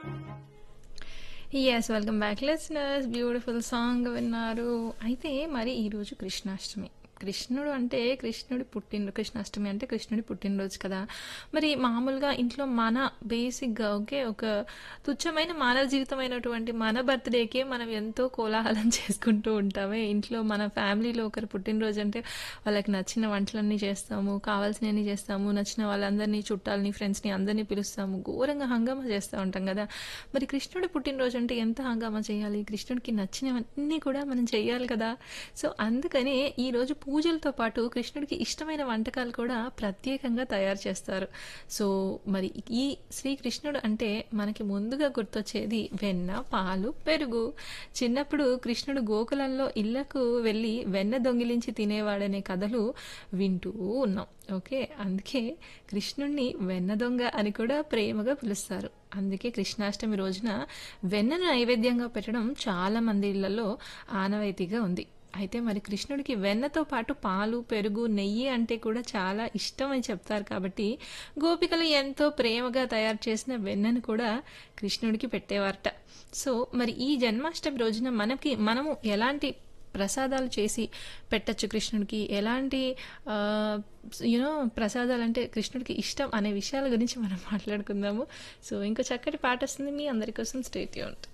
Yes. Welcome back listeners. Beautiful song విన్నారు. అయితే మరి ఈరోజు కృష్ణాష్టమి. కృష్ణుడు అంటే కృష్ణుడి పుట్టిన కృష్ణాష్టమి అంటే కృష్ణుడి పుట్టినరోజు కదా! మరి మామూలుగా ఇంట్లో మన బేసిక్‌గా ఓకే. ఒక తుచ్చమైన మానవ జీవితమైనటువంటి మన బర్త్‌డేకే మనం ఎంతో కోలాహలం చేసుకుంటూ ఉంటామే. ఇంట్లో మన ఫ్యామిలీలో ఒకరు పుట్టినరోజు అంటే వాళ్ళకి నచ్చిన వంటలన్నీ చేస్తాము. కావాల్సినయన్నీ చేస్తాము. నచ్చిన వాళ్ళందరినీ చుట్టాలని, ఫ్రెండ్స్‌ని అందరినీ పిలుస్తాము. ఘోరంగా హంగామా చేస్తా ఉంటాం గదా! మరి కృష్ణుడి పుట్టినరోజు అంటే ఎంత హంగామా చేయాలి? కృష్ణుడికి నచ్చినవన్నీ కూడా మనం చెయ్యాలి కదా! సో, అందుకనే ఈరోజు పూజలతో పాటు కృష్ణుడికి ఇష్టమైన వంటకాలు కూడా ప్రత్యేకంగా తయారు చేస్తారు. సో, మరి ఈ శ్రీకృష్ణుడు అంటే మనకి ముందుగా గుర్తొచ్చేది వెన్న, పాలు, పెరుగు. చిన్నప్పుడు కృష్ణుడు గోకులంలో ఇళ్ళకు వెళ్ళి వెన్న దొంగిలించి తినేవాడనే కథలు వింటూ ఉన్నాం. ఓకే. అందుకే కృష్ణుడిని వెన్న దొంగ అని కూడా ప్రేమగా పిలుస్తారు. అందుకే కృష్ణాష్టమి రోజున వెన్నను నైవేద్యంగా పెట్టడం చాలా మంది ఇళ్లలో ఆనవాయితీగా ఉంది. అయితే మరి కృష్ణుడికి వెన్నతో పాటు పాలు, పెరుగు, నెయ్యి అంటే కూడా చాలా ఇష్టం అని చెప్తారు కాబట్టి గోపికలు ఎంతో ప్రేమగా తయారు చేసిన వెన్నను కూడా కృష్ణుడికి పెట్టేవారట. సో, మరి ఈ జన్మాష్టమి రోజున మనకి మనము ఎలాంటి ప్రసాదాలు చేసి పెట్టొచ్చు కృష్ణుడికి? ఎలాంటి ఆహ్, యూ నో ప్రసాదాలంటే కృష్ణుడికి ఇష్టం అనే విషయాల గురించి మనం మాట్లాడుకుందాము. సో, ఇంకో చక్కటి పాటొస్తుంది మీ అందరి కోసం స్టే ట్యూన్డ్.